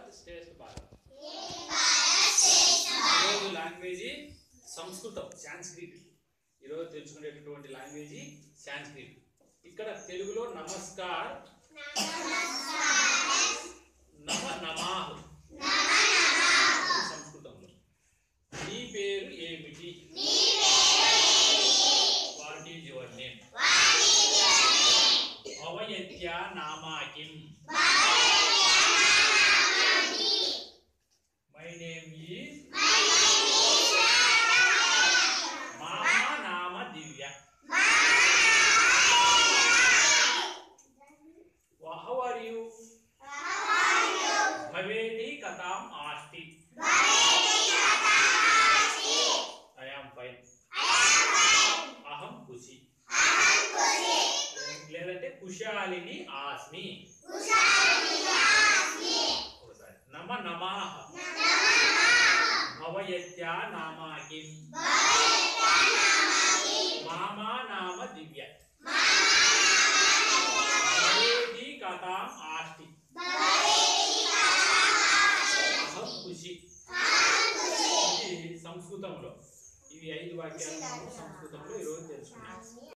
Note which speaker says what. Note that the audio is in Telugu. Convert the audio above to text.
Speaker 1: శ్రేష్ఠ భారత్ ఈరోజు లాంగ్వేజ్ సంస్కృతం సాంస్క్రిట్ ఈరోజు తెలుసుకునేటటువంటి లాంగ్వేజ్ సాంస్క్రిట్ ఇక్కడ తెలుగులో నమస్కార్ నమ నమాహు ఇది సంస్కృతంలో నీ పేరు ఏమిటి వాట్ ఈజ్ యువర్ నేమ్ భవయత్య నామా కిం మై నేమ్ ఈజ్ మామా నామ దివ్య హౌ ఆర్ యు భవేతి కథాం ఆస్తి ఐ యామ్ ఫైన్ అహం ఖుషి లేదంటే కుశాలిని ఆస్మి ఒకసారి నమ నమాహ భవయత్య నామా కిం మామా నామ దివ్య భవేతి కథాం ఆస్తి అహం ఖుషి ఇది సంస్కృతంలో ఇవి ఐదు వాక్యాలు మనం సంస్కృతంలో ఈరోజు తెలుసుకున్నాం